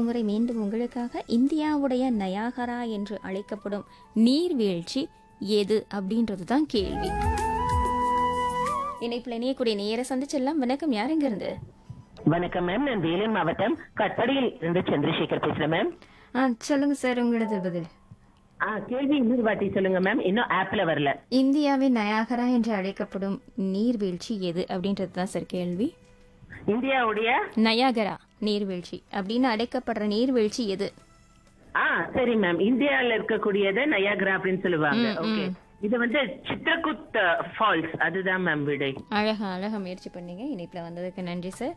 முறை மீண்டும் உங்களுக்காக இந்தியாவுடைய நயாகரா என்று அழைக்கப்படும் நீர்வீழ்ச்சி எது அப்படின்றது தான் கேள்வி இணைப்பில் இணையக்கூடிய நேர சந்திச்செல்லாம் வணக்கம் யாருங்க இருந்து வணக்கம் மேம் நான் வேலூர் மாவட்டம் கட்படியில் இருந்து சந்திரசேகர் பேசுறேன் மேம் ஆ சொல்லுங்க சார் உங்களது பதில் ஆ கேள்வி இன்னொரு வாட்டி சொல்லுங்க மேம் இன்னும் ஆப்ல வரல இந்தியாவின் நயாகரா என்று அழைக்கப்படும் நீர்வீழ்ச்சி எது அப்படின்றது தான் சார் கேள்வி இந்தியாவுடைய நயாகரா நீர்வீழ்ச்சி அப்படின்னு அழைக்கப்படுற நீர்வீழ்ச்சி எது ஆ சரி மேம் இந்தியால இருக்கக்கூடியது நயாகரா அப்படின்னு சொல்லுவாங்க ஓகே இது வந்து சித்ரகுத் ஃபால்ஸ் அதுதான் மேம் விடை அழகா அழகா முயற்சி பண்ணீங்க இணைப்பில் வந்ததுக்கு நன்றி சார்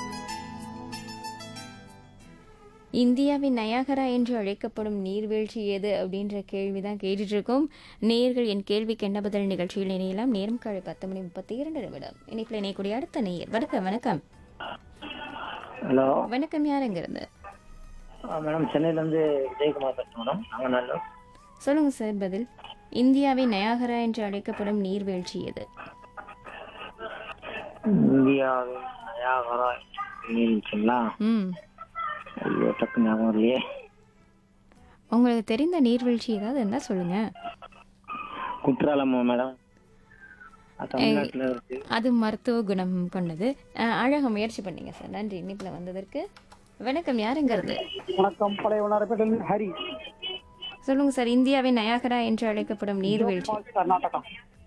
இந்தியாவின் நயாகரா என்று அழைக்கப்படும் நீர்வீழ்ச்சி எது அப்படின்ற கேள்வி தான் கேட்டுட்டு இருக்கோம் நேர்கள் என் கேள்விக்கு என்ன பதில் நிகழ்ச்சியில் இணையலாம் நேரம் காலை பத்து மணி முப்பத்தி இரண்டு நிமிடம் இணைப்பில் இணையக்கூடிய அடுத்த நேயர் வணக்கம் வணக்கம் ஹலோ வணக்கம் யாருங்க இருந்து மேடம் சென்னையிலேருந்து விஜயகுமார் பேசுகிறேன் மேடம் நாங்கள் நல்லூர் சொல்லுங்க சார் பதில் இந்தியாவின் நயாகரா என்று அழைக்கப்படும் நீர்வீழ்ச்சி எது இந்தியாவின் நயாகரா நீர்வீழ்ச்சிங்களா ம் ஐயோ டக்கு ஞாபகம் இல்லையே உங்களுக்கு தெரிந்த நீர்வீழ்ச்சி ஏதாவது இருந்தால் சொல்லுங்க குற்றாலமா மேடம் அது தமிழ்நாட்டில் இருக்கு அது மருத்துவ குணம் கொண்டது அஹ், அழகா முயற்சி பண்ணீங்க சார் நன்றி இனிப்பில் வந்ததற்கு வணக்கம் யாருங்கிறது வணக்கம் பழைய வண்ணாரப்பேட்டிலிருந்து ஹரி சொல்லுங்க சார் இந்தியாவின் நயாகரா என்று அழைக்கப்படும் நீர்வீழ்ச்சி கர்நாடகா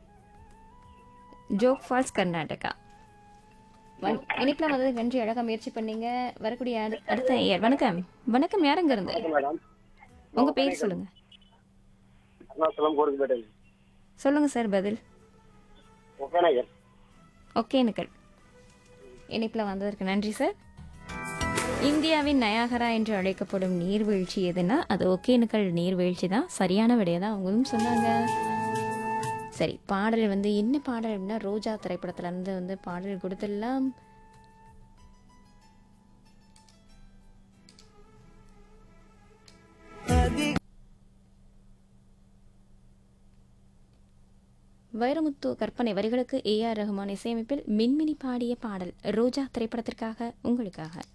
ஜோக் ஃபால்ஸ் கர்நாடகா வண- இனிப்புல வந்தது நன்றி அழகா முயற்சி பண்ணீங்க வரக்கூடிய அடு- அடுத்த நேயர் வணக்கம் வணக்கம் யாருங்க இருந்து மேடம் உங்க பேர் சொல்லுங்க அருணாச்சலம் கோரிக்கப்பேட்டை சொல்லுங்க சார் பதில் ஒகேனகர் ஒகேனக்கல் இணைப்பில் வந்ததற்கு நன்றி சார் இந்தியாவின் நயாகரா என்று அழைக்கப்படும் நீர்வீழ்ச்சி எதுனா அது ஒகேனக்கல் நீர்வீழ்ச்சி தான் சரியான விடையை தான் அவங்களும் சொன்னாங்க சரி பாடல் வந்து என்ன பாடல் அப்படின்னா ரோஜா திரைப்படத்துல இருந்து வந்து பாடல் கொடுத்துடலாம் வைரமுத்து கற்பனை வரிகளுக்கு ஏ ஆர் ரஹ்மான் இசையமைப்பில் மின்மினி பாடிய பாடல் ரோஜா திரைப்படத்திற்காக உங்களுக்காக